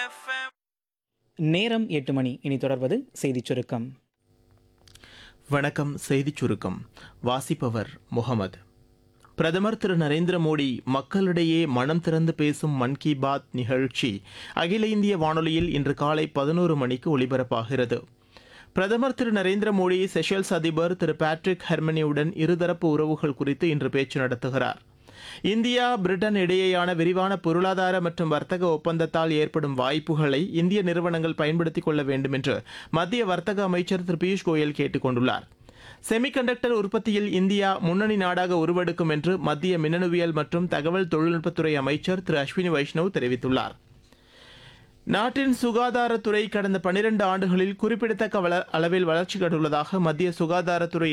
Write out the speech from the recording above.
FM. நேரம் எட்டு மணி இனி தொடர்வது செய்திச் சுருக்கம் வணக்கம் செய்திச் சுருக்கம் வாசிப்பவர் முகமது பிரதமர் திரு நரேந்திர மோடி மக்களிடையே மனம் திறந்து பேசும் மன் கி பாத் நிகழ்ச்சி அகில இந்திய வானொலியில் இன்று காலை பதினோரு மணிக்கு ஒலிபரப்பாகிறது பிரதமர் திரு நரேந்திர மோடி செஷல்ஸ் அதிபர் திரு பேட்ரிக் ஹெர்மனியுடன் இருதரப்பு உறவுகள் குறித்து இன்று பேச்சு நடத்துகிறார் இந்தியா பிரிட்டன் இடையேயான விரிவான பொருளாதார மற்றும் வர்த்தக ஒப்பந்தத்தால் ஏற்படும் வாய்ப்புகளை இந்திய நிறுவனங்கள் பயன்படுத்திக் கொள்ள வேண்டும் என்று மத்திய வர்த்தக அமைச்சர் திரு பியூஷ் கோயல் கேட்டுக் கொண்டுள்ளார் செமிகண்டக்டர் உற்பத்தியில் இந்தியா முன்னணி நாடாக உருவெடுக்கும் என்று மத்திய மின்னணுவியல் மற்றும் தகவல் தொழில்நுட்பத்துறை அமைச்சர் திரு அஸ்வினி வைஷ்ணவ் தெரிவித்துள்ளார் நாட்டின் சுகாதாரத்துறை கடந்த பனிரெண்டு ஆண்டுகளில் குறிப்பிடத்தக்க வள அளவில் வளர்ச்சி கண்டுள்ளதாக மத்திய சுகாதாரத்துறை